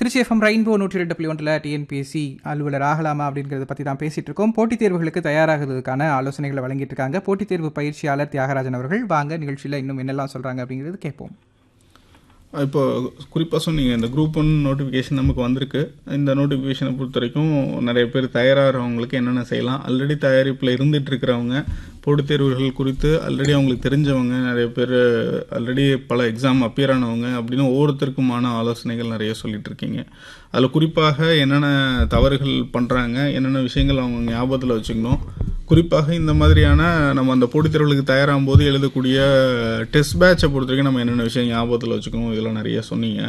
Trichy FM rainbow நூற்றி ரெண்டு புள்ளி ஒன்றில் டிஎன்பிஎஸ்சி அலுவலர் ஆகலாமா அப்படிங்கிறத பற்றி தான் பேசிகிட்டு இருக்கோம் போட்டித் தேர்வுகளுக்கு தயாராகிறதுக்கான ஆலோசனைகளை வழங்கிட்டு இருக்காங்க போட்டித் தேர்வு பயிற்சியாளர் தியாகராஜன் அவர்கள் வாங்க நிகழ்ச்சியில் இன்னும் என்னெல்லாம் சொல்கிறாங்க அப்படிங்கிறது கேட்போம் இப்போ குறிப்பாக சொன்னீங்க இந்த குரூப் ஒன் நோட்டிஃபிகேஷன் நமக்கு வந்திருக்கு இந்த நோட்டிஃபிகேஷனை பொறுத்த வரைக்கும் நிறைய பேர் தயாராகிறவங்களுக்கு என்னென்ன செய்யலாம் ஆல்ரெடி தயாரிப்பில் இருந்துட்டு இருக்கிறவங்க போட்டித் தேர்வுகள் குறித்து ஆல்ரெடி அவங்களுக்கு தெரிஞ்சவங்க நிறைய பேர் ஆல்ரெடி பல எக்ஸாம் அப்பியர் ஆனவங்க அப்படின்னு ஒவ்வொருத்தருக்குமான ஆலோசனைகள் நிறைய சொல்லிட்டு இருக்கீங்க அதில் குறிப்பாக என்னென்ன தவறுகள் பண்ணுறாங்க என்னென்ன விஷயங்கள் அவங்க ஞாபகத்தில் வச்சுக்கணும் குறிப்பாக இந்த மாதிரியான நம்ம அந்த போட்டித் தேர்வுகளுக்கு தயாராகும் போது எழுதக்கூடிய டெஸ்ட் பேட்சை பொறுத்த வரைக்கும் நம்ம என்னென்ன விஷயம் ஞாபகத்தில் வச்சுக்கணும் இதெல்லாம் நிறைய சொன்னீங்க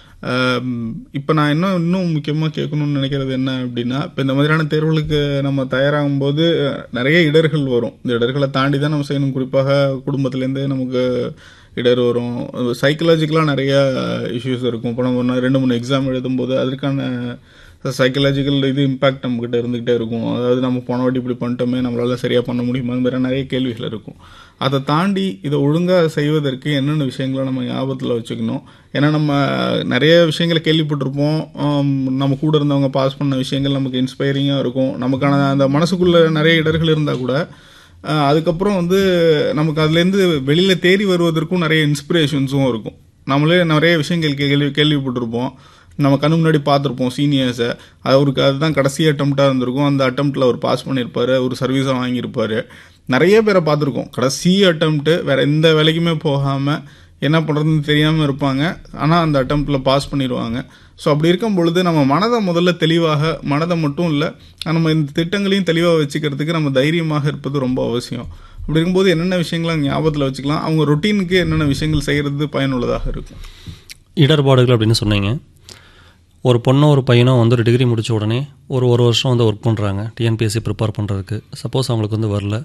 இப்போ நான் இன்னும் இன்னும் முக்கியமாக கேட்கணும்னு நினைக்கிறது என்ன அப்படின்னா இப்போ இந்த மாதிரியான தேர்வுகளுக்கு நம்ம தயாராகும் போது நிறைய இடர்கள் வரும் இந்த இடர்களை தாண்டி தான் நம்ம செய்யணும் குறிப்பாக குடும்பத்துலேருந்து நமக்கு இடர் வரும் சைக்கலாஜிக்கலாக நிறைய இஷ்யூஸ் இருக்கும் இப்போ நம்ம ஒன்று ரெண்டு மூணு எக்ஸாம் எழுதும்போது அதற்கான சைக்கலாஜிக்கல் இது இம்பேக்ட் நம்மக்கிட்ட இருந்துக்கிட்டே இருக்கும் அதாவது நம்ம போன வாட்டி இப்படி பண்ணிட்டோமே நம்மளால் சரியாக பண்ண முடியுமா அந்த மாதிரி நிறைய கேள்விகள் இருக்கும் அதை தாண்டி இதை ஒழுங்காக செய்வதற்கு என்னென்ன விஷயங்களை நம்ம ஞாபகத்தில் வச்சுக்கணும் ஏன்னா நம்ம நிறைய விஷயங்களை கேள்விப்பட்டிருப்போம் நம்ம கூட இருந்தவங்க பாஸ் பண்ண விஷயங்கள் நமக்கு இன்ஸ்பைரிங்காக இருக்கும் நமக்கான அந்த மனசுக்குள்ளே நிறைய இடர்கள் இருந்தால் கூட அதுக்கப்புறம் வந்து நமக்கு அதுலேருந்து வெளியில் தேடி வருவதற்கும் நிறைய இன்ஸ்பிரேஷன்ஸும் இருக்கும் நம்மளே நிறைய விஷயங்கள் கேள்வி கேள்விப்பட்டிருப்போம் நம்ம கண்ணு முன்னாடி பார்த்துருப்போம் சீனியர்ஸை அவருக்கு அதுதான் கடைசி அட்டம்ப்டாக இருந்திருக்கும் அந்த அட்டம்ப்டில் அவர் பாஸ் பண்ணியிருப்பார் ஒரு சர்வீஸாக வாங்கியிருப்பார் நிறைய பேரை பார்த்துருக்கோம் கடைசி அட்டம்ப்ட்டு வேறு எந்த வேலைக்குமே போகாமல் என்ன பண்ணுறதுன்னு தெரியாமல் இருப்பாங்க ஆனால் அந்த அட்டம்ப்டில் பாஸ் பண்ணிடுவாங்க ஸோ அப்படி இருக்கும் பொழுது நம்ம மனதை முதல்ல தெளிவாக மனதை மட்டும் இல்லை நம்ம இந்த திட்டங்களையும் தெளிவாக வச்சுக்கிறதுக்கு நம்ம தைரியமாக இருப்பது ரொம்ப அவசியம் அப்படி இருக்கும்போது என்னென்ன விஷயங்களை ஞாபகத்தில் வச்சுக்கலாம் அவங்க ரொட்டீனுக்கு என்னென்ன விஷயங்கள் செய்கிறது பயனுள்ளதாக இருக்கும் இடர்பாடுகள் அப்படின்னு சொன்னீங்க ஒரு பொண்ணோ ஒரு பையனோ வந்து ஒரு டிகிரி முடித்த உடனே ஒரு ஒரு வருஷம் வந்து ஒர்க் பண்ணுறாங்க டிஎன்பிஎஸ்சி ப்ரிப்பேர் பண்ணுறதுக்கு சப்போஸ் அவங்களுக்கு வந்து வரல